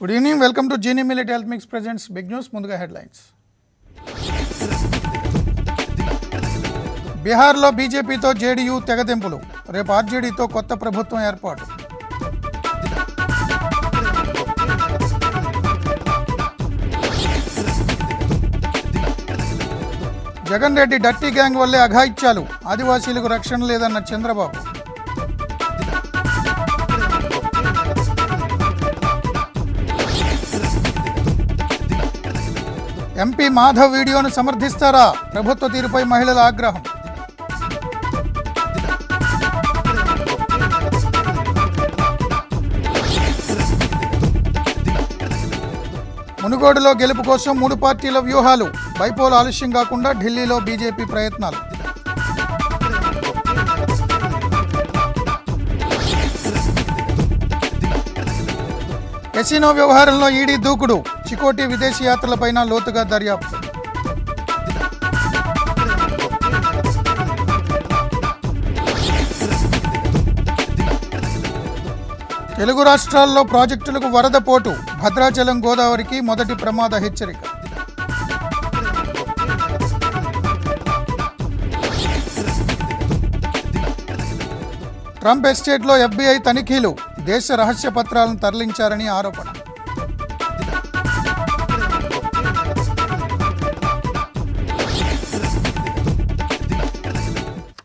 good evening welcome to జీనీ మిలిట్ health mix presents big news ముందుగా హెడ్లైన్స్ బీహార్లో బీజేపీతో జేడీయూ తెగదెంపులు రేపు ఆర్జేడీతో కొత్త ప్రభుత్వం ఏర్పాటు జగన్ రెడ్డి డర్టీ గ్యాంగ్ వల్లే అఘాయిత్యాలు ఆదివాసీలకు రక్షణ లేదన్న చంద్రబాబు ఎంపీ మాధవ్ వీడియోను సమర్థిస్తారా ప్రభుత్వ తీరుపై మహిళల ఆగ్రహం మునుగోడులో గెలుపు కోసం మూడు పార్టీల వ్యూహాలు బైపోల్ ఆలస్యం కాకుండా ఢిల్లీలో బీజేపీ ప్రయత్నాలు కెసినో వ్యవహారంలో ఈడీ దూకుడు చికోటి విదేశీ యాత్రలపైన లోతుగా దర్యాప్తు తెలుగు రాష్ట్రాల్లో ప్రాజెక్టులకు వరద పోటు భద్రాచలం గోదావరికి మొదటి ప్రమాద హెచ్చరిక ట్రంప్ ఎస్టేట్లో ఎఫ్బీఐ తనిఖీలు దేశ రహస్య పత్రాలను తరలించారని ఆరోపణ